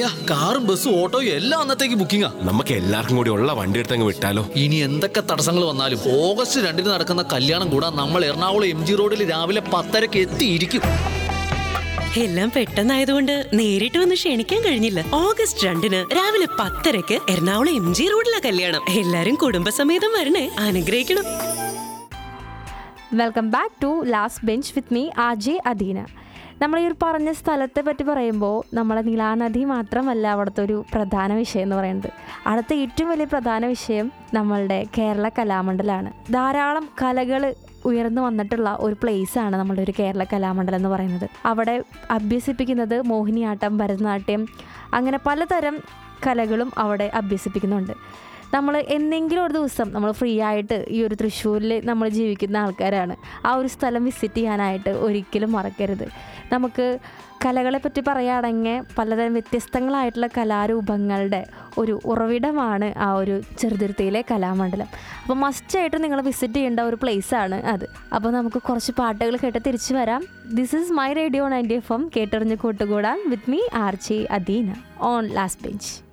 കാറും ബസ്സും ഓട്ടോയും എല്ലാം അന്നത്തേക്ക് ബുക്കിംഗാ നമുക്ക് എല്ലാവർക്കും കൂടി ഉള്ള വണ്ടി എടുത്തങ്ങ് വിട്ടാലോ ഇനി എന്തൊക്കെ തടസ്സങ്ങൾ വന്നാലും ഓഗസ്റ്റ് രണ്ടിന് നടക്കുന്ന കല്യാണം കൂടാൻ നമ്മൾ എറണാകുളം എം ജി റോഡിൽ രാവിലെ പത്തരക്ക് എത്തിയിരിക്കും എല്ലാം പെട്ടെന്നായതുകൊണ്ട് നേരിട്ട് വന്ന് ക്ഷണിക്കാൻ കഴിഞ്ഞില്ല ഓഗസ്റ്റ് രണ്ടിന് രാവിലെ പത്തരക്ക് എറണാകുളം എം ജി റോഡിലെ കല്യാണം എല്ലാരും കുടുംബസമേതം വരണേ അനുഗ്രഹിക്കണം welcome back to last bench with me R J Adeena നമ്മൾ ഈ ഒരു പറഞ്ഞ സ്ഥലത്തെ പറ്റി പറയുമ്പോൾ നമ്മളെ നീലാനദി മാത്രമല്ല അവിടുത്തെ ഒരു പ്രധാന വിഷയം എന്ന് പറയുന്നത് അവിടുത്തെ ഏറ്റവും വലിയ പ്രധാന വിഷയം നമ്മളുടെ കേരള കലാമണ്ഡലമാണ് ധാരാളം കലകൾ ഉയർന്നു വന്നിട്ടുള്ള ഒരു പ്ലേസാണ് നമ്മളുടെ ഒരു കേരള കലാമണ്ഡലം എന്ന് പറയുന്നത് അവിടെ അഭ്യസിപ്പിക്കുന്നത് മോഹിനിയാട്ടം ഭരതനാട്യം അങ്ങനെ പലതരം കലകളും അവിടെ അഭ്യസിപ്പിക്കുന്നുണ്ട് നമ്മൾ എന്തെങ്കിലും ഒരു ദിവസം നമ്മൾ ഫ്രീ ആയിട്ട് ഈ ഒരു തൃശ്ശൂരിൽ നമ്മൾ ജീവിക്കുന്ന ആൾക്കാരാണ് ആ ഒരു സ്ഥലം വിസിറ്റ് ചെയ്യാനായിട്ട് ഒരിക്കലും മറക്കരുത് നമുക്ക് കലകളെ പറ്റി പറയുകയാണെങ്കിൽ പലതരം വ്യത്യസ്തങ്ങളായിട്ടുള്ള കലാരൂപങ്ങളുടെ ഒരു ഉറവിടമാണ് ആ ഒരു ചെറുതുരുത്തിയിലെ കലാമണ്ഡലം അപ്പോൾ മസ്റ്റായിട്ട് നിങ്ങൾ വിസിറ്റ് ചെയ്യേണ്ട ഒരു പ്ലേസാണ് അത് അപ്പോൾ നമുക്ക് കുറച്ച് പാട്ടുകൾ കേട്ട് തിരിച്ചു വരാം this is my radio ninety F M കേട്ടറിഞ്ഞ് കൂട്ടുകൂടാൻ with me R J Adeena on last bench